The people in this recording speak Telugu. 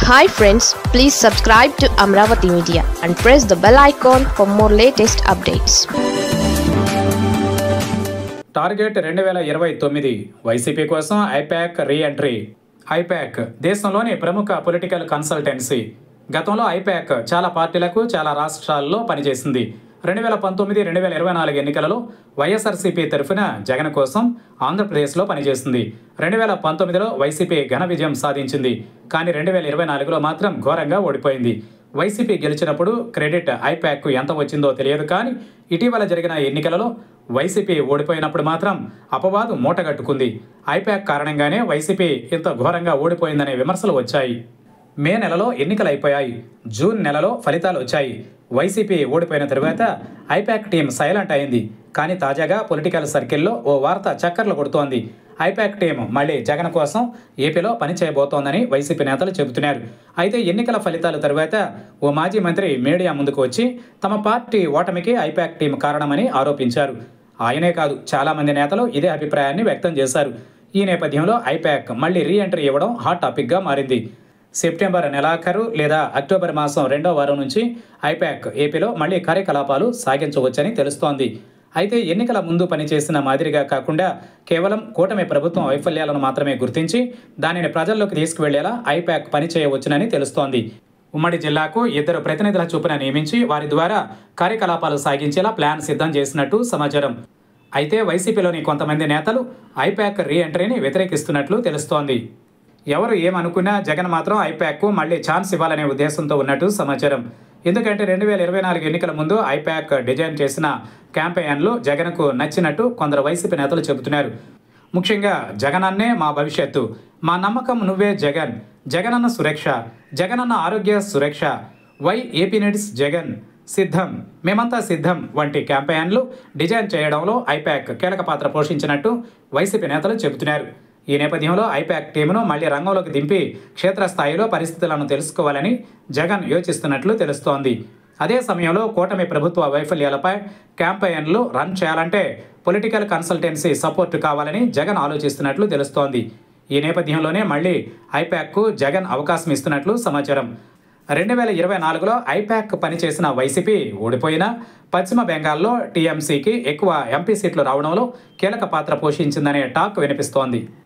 hi friends please subscribe to Amaravati media and press the bell icon for more latest updates target రెండు వేల ఇరవై తొమ్మిది వైసీపీ కోసం ఐపాక్ రీ ఎంట్రీ ఐపాక్ దేశంలోని ప్రముఖ పొలిటికల్ కన్సల్టెన్సీ గతంలో ఐపాక్ చాలా పార్టీలకు చాలా రాష్ట్రాల్లో పనిచేసింది రెండు వేల పంతొమ్మిది రెండు వేల ఇరవై నాలుగు ఎన్నికలలో వైఎస్ఆర్సీపీ తరఫున జగన్ కోసం ఆంధ్రప్రదేశ్లో పనిచేసింది రెండు వేల పంతొమ్మిదిలో వైసీపీ ఘన విజయం సాధించింది కానీ రెండు వేల ఇరవై నాలుగులో మాత్రం ఘోరంగా ఓడిపోయింది వైసీపీ గెలిచినప్పుడు క్రెడిట్ ఐపాక్కు ఎంత వచ్చిందో తెలియదు కానీ ఇటీవల జరిగిన ఎన్నికలలో వైసీపీ ఓడిపోయినప్పుడు మాత్రం అపవాదు మూటగట్టుకుంది ఐపాక్ కారణంగానే వైసీపీ ఇంత ఘోరంగా ఓడిపోయిందనే విమర్శలు వచ్చాయి మే నెలలో ఎన్నికలు అయిపోయాయి జూన్ నెలలో ఫలితాలు వచ్చాయి వైసీపీ ఓడిపోయిన తరువాత ఐపాక్ టీం సైలెంట్ అయింది కానీ తాజాగా పొలిటికల్ సర్కిల్లో ఓ వార్త చక్కర్లు కొడుతోంది ఐపాక్ టీం మళ్ళీ జగన్ కోసం ఏపీలో పనిచేయబోతోందని వైసీపీ నేతలు చెబుతున్నారు అయితే ఎన్నికల ఫలితాల తరువాత ఓ మాజీ మంత్రి మీడియా ముందుకు వచ్చి తమ పార్టీ ఓటమికి ఐపాక్ టీం కారణమని ఆరోపించారు ఆయనే కాదు చాలామంది నేతలు ఇదే అభిప్రాయాన్ని వ్యక్తం చేశారు ఈ నేపథ్యంలో ఐపాక్ మళ్ళీ రీ ఎంట్రీ ఇవ్వడం హాట్ టాపిక్గా మారింది సెప్టెంబర్ నెలాఖరు లేదా అక్టోబర్ మాసం రెండో వారం నుంచి ఐపాక్ ఏపీలో మళ్ళీ కార్యకలాపాలు సాగించవచ్చని తెలుస్తోంది అయితే ఎన్నికల ముందు పనిచేసిన మాదిరిగా కాకుండా కేవలం కూటమి ప్రభుత్వం వైఫల్యాలను మాత్రమే గుర్తించి దానిని ప్రజల్లోకి తీసుకువెళ్లేలా ఐపాక్ పనిచేయవచ్చునని తెలుస్తోంది ఉమ్మడి జిల్లాకు ఇద్దరు ప్రతినిధుల చొప్పున నియమించి వారి ద్వారా కార్యకలాపాలు సాగించేలా ప్లాన్ సిద్ధం చేసినట్టు సమాచారం అయితే వైసీపీలోని కొంతమంది నేతలు ఐపాక్ రీ ఎంట్రీని వ్యతిరేకిస్తున్నట్లు తెలుస్తోంది ఎవరు ఏమనుకున్నా జగన్ మాత్రం ఐపాక్కు మళ్ళీ ఛాన్స్ ఇవ్వాలనే ఉద్దేశంతో ఉన్నట్టు సమాచారం ఎందుకంటే రెండు వేల ఇరవై నాలుగు ఎన్నికల ముందు ఐపాక్ డిజైన్ చేసిన క్యాంపెయిన్లు జగన్కు నచ్చినట్టు కొందరు వైసీపీ నేతలు చెబుతున్నారు ముఖ్యంగా జగనన్నే మా భవిష్యత్తు మా నమ్మకం నువ్వే Jagan Jagananna Suraksha Jagananna Arogya Suraksha why AP needs Jagan సిద్ధం మేమంతా సిద్ధం వంటి క్యాంపెయిన్లు డిజైన్ చేయడంలో ఐపాక్ కీలక పాత్ర పోషించినట్టు వైసీపీ నేతలు చెబుతున్నారు ఈ నేపథ్యంలో ఐపాక్ టీమును మళ్లీ రంగంలోకి దింపి క్షేత్రస్థాయిలో పరిస్థితులను తెలుసుకోవాలని జగన్ యోచిస్తున్నట్లు తెలుస్తోంది అదే సమయంలో కూటమి ప్రభుత్వ వైఫల్యాలపై క్యాంపెయిన్లు రన్ చేయాలంటే పొలిటికల్ కన్సల్టెన్సీ సపోర్ట్ కావాలని జగన్ ఆలోచిస్తున్నట్లు తెలుస్తోంది ఈ నేపథ్యంలోనే మళ్ళీ ఐపాక్కు జగన్ అవకాశం ఇస్తున్నట్లు సమాచారం రెండు వేల ఇరవై నాలుగులో ఐపాక్ పనిచేసిన వైసీపీ ఓడిపోయినా పశ్చిమ బెంగాల్లో టీఎంసీకి ఎక్కువ ఎంపీ సీట్లు రావడంలో కీలక పాత్ర పోషించిందనే టాక్ వినిపిస్తోంది